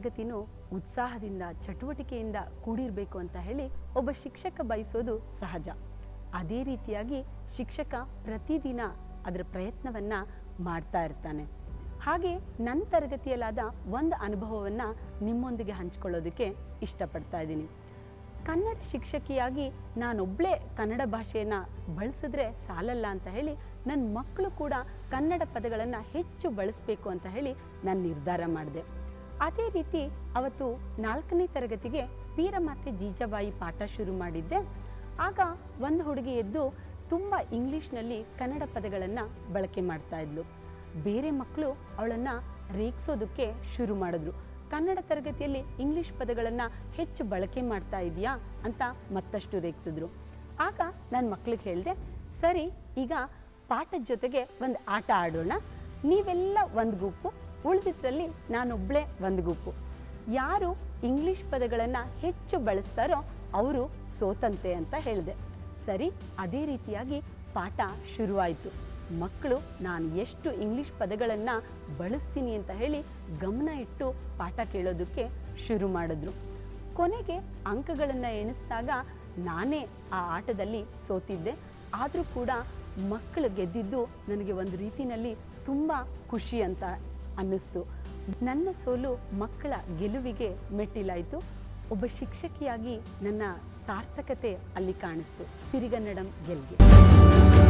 ತರಗತಿನೂ ಉತ್ಸಾಹದಿಂದ ಚಟುವಟಿಕೆಯಿಂದ ಕೂಡಿರಬೇಕು ಅಂತ ಹೇಳಿ ಒಬ್ಬ ಶಿಕ್ಷಕ ಬಯಸೋದು ಸಹಜ ಅದೇ ರೀತಿಯಾಗಿ ಶಿಕ್ಷಕ ಪ್ರತಿದಿನ ಅದರ ಪ್ರಯತ್ನವನ್ನು ಮಾಡ್ತಾ ಇರ್ತಾನೆ ಹಾಗೆ ನನ್ನ ತರಗತಿಯಲ್ಲಾದ ಒಂದು ಅನುಭವವನ್ನು ನಿಮ್ಮೊಂದಿಗೆ ಹಂಚ್ಕೊಳ್ಳೋದಕ್ಕೆ ಇಷ್ಟಪಡ್ತಾ ಇದ್ದೀನಿ ಕನ್ನಡ ಶಿಕ್ಷಕಿಯಾಗಿ ನಾನೊಬ್ಬಳೇ ಕನ್ನಡ ಭಾಷೆಯನ್ನು ಬಳಸಿದ್ರೆ ಸಾಲಲ್ಲ ಅಂತ ಹೇಳಿ ನನ್ನ ಮಕ್ಕಳು ಕೂಡ ಕನ್ನಡ ಪದಗಳನ್ನು ಹೆಚ್ಚು ಬಳಸಬೇಕು ಅಂತ ಹೇಳಿ ನಾನು ನಿರ್ಧಾರ ಮಾಡಿದೆ ಅದೇ ರೀತಿ ಅವತ್ತು ನಾಲ್ಕನೇ ತರಗತಿಗೆ ವೀರಮಾತೆ ಜೀಜಾಬಾಯಿ ಪಾಠ ಶುರು ಮಾಡಿದ್ದೆ ಆಗ ಒಂದು ಹುಡುಗಿ ಎದ್ದು ತುಂಬ ಇಂಗ್ಲೀಷ್ನಲ್ಲಿ ಕನ್ನಡ ಪದಗಳನ್ನು ಬಳಕೆ ಮಾಡ್ತಾ ಇದ್ಲು ಬೇರೆ ಮಕ್ಕಳು ಅವಳನ್ನು ರೇಗಿಸೋದಕ್ಕೆ ಶುರು ಮಾಡಿದ್ರು ಕನ್ನಡ ತರಗತಿಯಲ್ಲಿ ಇಂಗ್ಲಿಷ್ ಪದಗಳನ್ನು ಹೆಚ್ಚು ಬಳಕೆ ಮಾಡ್ತಾ ಇದೆಯಾ ಅಂತ ಮತ್ತಷ್ಟು ರೇಗಿಸಿದ್ರು ಆಗ ನನ್ನ ಮಕ್ಳಿಗೆ ಹೇಳಿದೆ ಸರಿ ಈಗ ಪಾಠದ ಜೊತೆಗೆ ಒಂದು ಆಟ ಆಡೋಣ ನೀವೆಲ್ಲ ಒಂದು ಗುಂಪು ಉಳಿದಿದ್ರಲ್ಲಿ ನಾನೊಬ್ಬಳೇ ಒಂದು ಗುಂಪು ಯಾರು ಇಂಗ್ಲಿಷ್ ಪದಗಳನ್ನು ಹೆಚ್ಚು ಬಳಸ್ತಾರೋ ಅವರು ಸೋತಂತೆ ಅಂತ ಹೇಳಿದೆ ಸರಿ ಅದೇ ರೀತಿಯಾಗಿ ಪಾಠ ಶುರುವಾಯಿತು ಮಕ್ಕಳು ನಾನು ಎಷ್ಟು ಇಂಗ್ಲಿಷ್ ಪದಗಳನ್ನು ಬಳಸ್ತೀನಿ ಅಂತ ಹೇಳಿ ಗಮನ ಇಟ್ಟು ಪಾಠ ಕೇಳೋದಕ್ಕೆ ಶುರು ಮಾಡಿದ್ರು ಕೊನೆಗೆ ಅಂಕಗಳನ್ನು ಎಣಿಸಿದಾಗ ನಾನೇ ಆ ಆಟದಲ್ಲಿ ಸೋತಿದ್ದೆ ಆದರೂ ಕೂಡ ಮಕ್ಕಳು ಗೆದ್ದಿದ್ದು ನನಗೆ ಒಂದು ರೀತಿಯಲ್ಲಿ ತುಂಬ ಖುಷಿ ಅಂತ ಅನ್ನಿಸ್ತು ನನ್ನ ಸೋಲು ಮಕ್ಕಳ ಗೆಲುವಿಗೆ ಮೆಟ್ಟಿಲಾಯಿತು ಒಬ್ಬ ಶಿಕ್ಷಕಿಯಾಗಿ ನನ್ನ ಸಾರ್ಥಕತೆ ಅಲ್ಲಿ ಕಾಣಿಸ್ತು ಸಿರಿಗನ್ನಡಂ ಗೆಲ್ಗೆ